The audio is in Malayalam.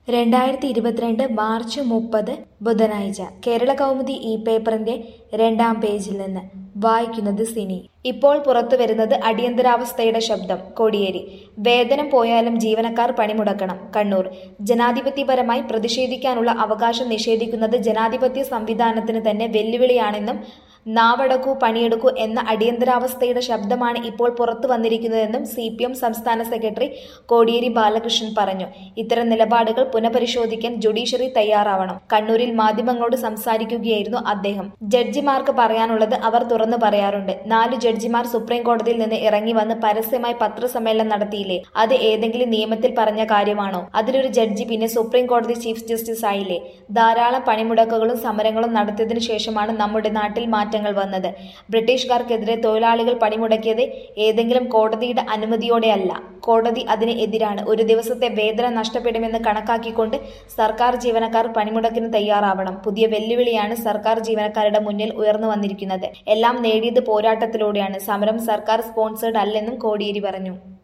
രണ്ടായിരത്തി ഇരുപത്തിരണ്ട് മാർച്ച് മുപ്പത് ബുധനാഴ്ച കേരള കൗമുദി ഈ പേപ്പറിന്റെ രണ്ടാം പേജിൽ നിന്ന് വായിക്കുന്നത് സിനി ഇപ്പോൾ പുറത്തു വരുന്നത് അടിയന്തരാവസ്ഥയുടെ ശബ്ദം കോടിയേരി വേതനം പോയാലും ജീവനക്കാർ പണിമുടക്കണം കണ്ണൂർ ജനാധിപത്യപരമായി പ്രതിഷേധിക്കാനുള്ള അവകാശം നിഷേധിക്കുന്നത് ജനാധിപത്യ സംവിധാനത്തിന് തന്നെ വെല്ലുവിളിയാണെന്നും നാവടക്കൂ പണിയെടുക്കൂ എന്ന അടിയന്തരാവസ്ഥയുടെ ശബ്ദമാണ് ഇപ്പോൾ പുറത്തു വന്നിരിക്കുന്നതെന്നും സി പി എം സംസ്ഥാന സെക്രട്ടറി കോടിയേരി ബാലകൃഷ്ണൻ പറഞ്ഞു ഇത്തരം നിലപാടുകൾ പുനഃപരിശോധിക്കാൻ ജുഡീഷ്യറി തയ്യാറാവണം കണ്ണൂരിൽ മാധ്യമങ്ങളോട് സംസാരിക്കുകയായിരുന്നു അദ്ദേഹം ജഡ്ജിമാർക്ക് പറയാനുള്ളത് അവർ തുറന്നു പറയാറുണ്ട് നാല് ജഡ്ജിമാർ സുപ്രീം കോടതിയിൽ നിന്ന് ഇറങ്ങി വന്ന് പരസ്യമായി പത്രസമ്മേളനം നടത്തിയില്ലേ അത് ഏതെങ്കിലും നിയമത്തിൽ പറഞ്ഞ കാര്യമാണോ അതിലൊരു ജഡ്ജി പിന്നെ സുപ്രീം കോടതി ചീഫ് ജസ്റ്റിസ് ആയില്ലേ ധാരാളം പണിമുടക്കുകളും സമരങ്ങളും നടത്തിയതിനു ശേഷമാണ് നമ്മുടെ നാട്ടിൽ മാറ്റങ്ങൾ വന്നത് ബ്രിട്ടീഷുകാർക്കെതിരെ തൊഴിലാളികൾ പണിമുടക്കിയത് ഏതെങ്കിലും കോടതിയുടെ അനുമതിയോടെയല്ല കോടതി അതിന് എതിരാണ് ഒരു ദിവസത്തെ വേതനം നഷ്ടപ്പെടുമെന്ന് കണക്കാക്കിക്കൊണ്ട് സർക്കാർ ജീവനക്കാർ പണിമുടക്കിന് തയ്യാറാവണം പുതിയ വെല്ലുവിളിയാണ് സർക്കാർ ജീവനക്കാരുടെ മുന്നിൽ ഉയർന്നു വന്നിരിക്കുന്നത് എല്ലാം നേടിയത് പോരാട്ടത്തിലൂടെയാണ് സമരം സർക്കാർ സ്പോൺസേഡ് അല്ലെന്നും കോടിയേരി പറഞ്ഞു